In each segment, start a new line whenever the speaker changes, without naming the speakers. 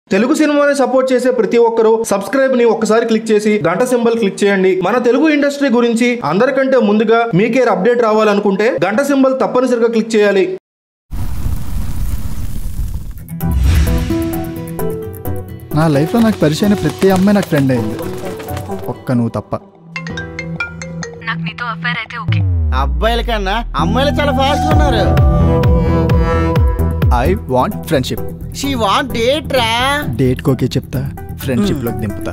తెలుగు సినిమాని సపోర్ట్ చేసే ప్రతి ఒక్కరూ సబ్స్క్రైబ్ ని ఒక్కసారి క్లిక్ చేసి గంట సింబల్ క్లిక్ చేయండి మన తెలుగు ఇండస్ట్రీ గురించి అందరికంటే ముందుగా మీకే అప్డేట్ రావాలనుకుంటే గంట సింబల్ తప్పనిసరిగా క్లిక్ చేయాలి
నా లైఫ్లో నాకు పరిచయమైన ప్రతి అమ్మాయి నాకు ఫ్రెండ్ అయింది ఒక్క నువ్వు తప్ప
నాకు నీతో అఫైర్ అయితే ఓకే
అబ్బాయిల కన్నా అమ్మాయిలు చాలా ఫాస్ట్ ఉన్నారు
I want friendship
she want date రా
డేట్ ఓకే చెప్తా ఫ్రెండ్షిప్లోకి దింపుతా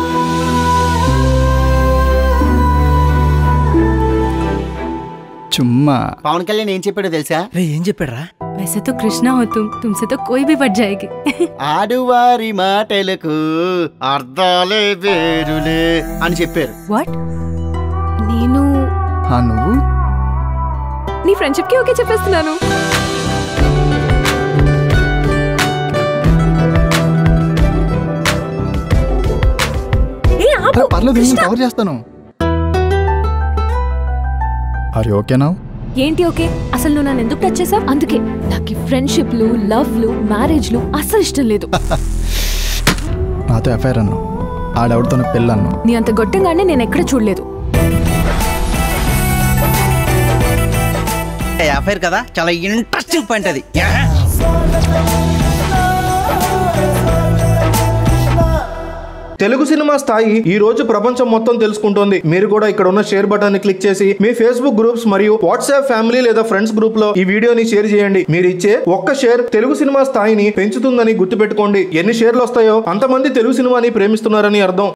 చుమ్మా
పవన్ కళ్యాణ్ ఏం చెప్పాడో తెలుసా
రే ఏం చెప్పాడ్రా
वैसे तो कृष्णा हो तुम तुमसे तो कोई भी बच जाएगी
ఆడువారి మాటలకు అర్థాలే వేరులే అని చెప్పారు
వాట్ నేను
హా నువ్వు
నీ ఫ్రెండ్షిప్ కి ఓకే చెప్పేస్తున్నాను ఏ ఆపు
అరే, పర్లేదు నేను కవర్ చేస్తాను అరే ఓకేనా
ఏంటి ఓకే అసలు నువ్వు నన్ను ఎందుకు టచ్ చేసావు అందుకే నాకు ఫ్రెండ్షిప్లు లవ్లు మ్యారేజ్లు అస్సలు ఇష్టం లేదు
నాతో ఎఫ్ఐఆర్ అన్నావు ఆడెవడితో పెళ్ళి అన్నావు
నీ అంత గొట్టంగానే నేను ఎక్కడ చూడలేదు
అఫైర్ కదా చాలా ఇంట్రెస్టింగ్ పాయింట్ అది
తెలుగు సినిమా స్థాయి ఈ రోజు ప్రపంచం మొత్తం తెలుసుకుంటోంది మీరు కూడా ఇక్కడ ఉన్న షేర్ బటన్ ని క్లిక్ చేసి మీ ఫేస్బుక్ గ్రూప్స్ మరియు వాట్సాప్ ఫ్యామిలీ లేదా ఫ్రెండ్స్ గ్రూప్ లో ఈ వీడియోని షేర్ చేయండి మీరు ఇచ్చే ఒక్క షేర్ తెలుగు సినిమా స్థాయిని పెంచుతుందని గుర్తుపెట్టుకోండి ఎన్ని షేర్లు వస్తాయో అంతమంది తెలుగు సినిమాని ప్రేమిస్తున్నారని అర్థం